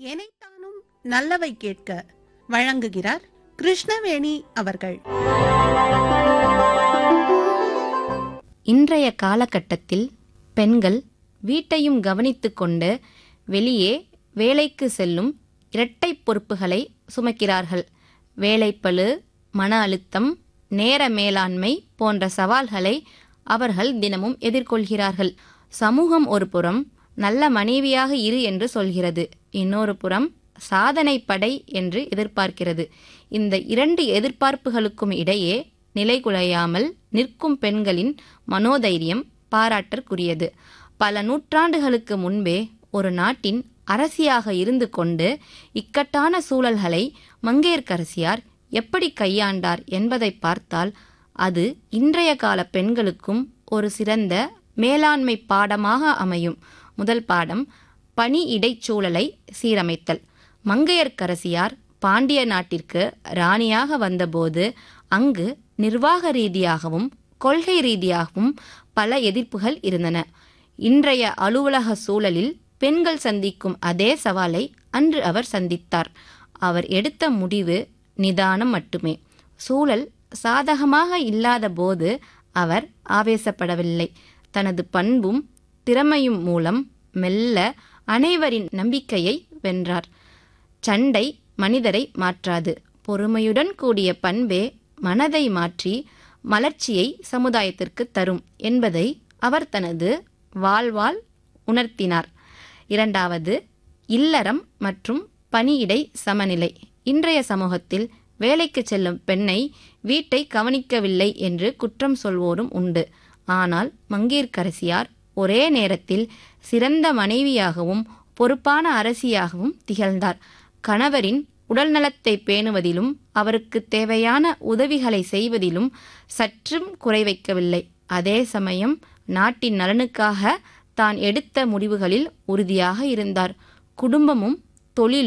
எனைத்தானும் நல்லவை கேட்க வழங்குகிறார் கிருஷ்ணவேணி அவர்கள் இன்றைய காலகட்டத்தில் பெண்கள் வீட்டையும் கவனித்துக் கொண்டு வெளியே வேலைக்கு செல்லும் இரட்டை பொறுப்புகளை சுமக்கிறார்கள் வேலைப்பளு மன அழுத்தம் நேர மேலாண்மை போன்ற சவால்களை அவர்கள் தினமும் எதிர்கொள்கிறார்கள் சமூகம் ஒரு புறம் நல்ல மனைவியாக இரு என்று சொல்கிறது இன்னொரு புறம் சாதனை படை என்று எதிர்பார்க்கிறது இந்த இரண்டு எதிர்பார்ப்புகளுக்கும் இடையே நிலைகுலையாமல் நிற்கும் பெண்களின் மனோதைரியம் பாராட்டற்குரியது பல நூற்றாண்டுகளுக்கு முன்பே ஒரு நாட்டின் அரசியாக இருந்து கொண்டு இக்கட்டான சூழல்களை மங்கையர்க்கரசியார் எப்படி கையாண்டார் என்பதை பார்த்தால் அது இன்றைய கால பெண்களுக்கும் ஒரு சிறந்த மேலாண்மை பாடமாக அமையும் முதல் பாடம் பணி இடைச்சூழலை சீரமைத்தல் மங்கையர்க்கரசியார் பாண்டிய நாட்டிற்கு ராணியாக வந்தபோது அங்கு நிர்வாக ரீதியாகவும் கொள்கை ரீதியாகவும் பல எதிர்ப்புகள் இருந்தன இன்றைய அலுவலக சூழலில் பெண்கள் சந்திக்கும் அதே சவாலை அன்று அவர் சந்தித்தார் அவர் எடுத்த முடிவு நிதானம் மட்டுமே சூழல் சாதகமாக இல்லாத போது அவர் ஆவேசப்படவில்லை தனது பண்பும் திறமையும் மூலம் மெல்ல அனைவரின் நம்பிக்கையை வென்றார் சண்டை மனிதரை மாற்றாது பொறுமையுடன் கூடிய பண்பே மனதை மாற்றி மலர்ச்சியை சமுதாயத்திற்கு தரும் என்பதை அவர் தனது வாழ்வால் உணர்த்தினார் இரண்டாவது இல்லறம் மற்றும் பணியிடை சமநிலை இன்றைய சமூகத்தில் வேலைக்கு செல்லும் பெண்ணை வீட்டை கவனிக்கவில்லை என்று குற்றம் சொல்வோரும் உண்டு ஆனால் மங்கீர்க்கரசியார் ஒரே நேரத்தில் சிறந்த மனைவியாகவும் பொறுப்பான அரசியாகவும் திகழ்ந்தார் கணவரின் உடல்நலத்தை பேணுவதிலும் அவருக்கு தேவையான உதவிகளை செய்வதிலும் சற்றும் குறை வைக்கவில்லை அதே சமயம் நாட்டின் நலனுக்காக தான் எடுத்த முடிவுகளில் உறுதியாக இருந்தார் குடும்பமும் தொழிலும்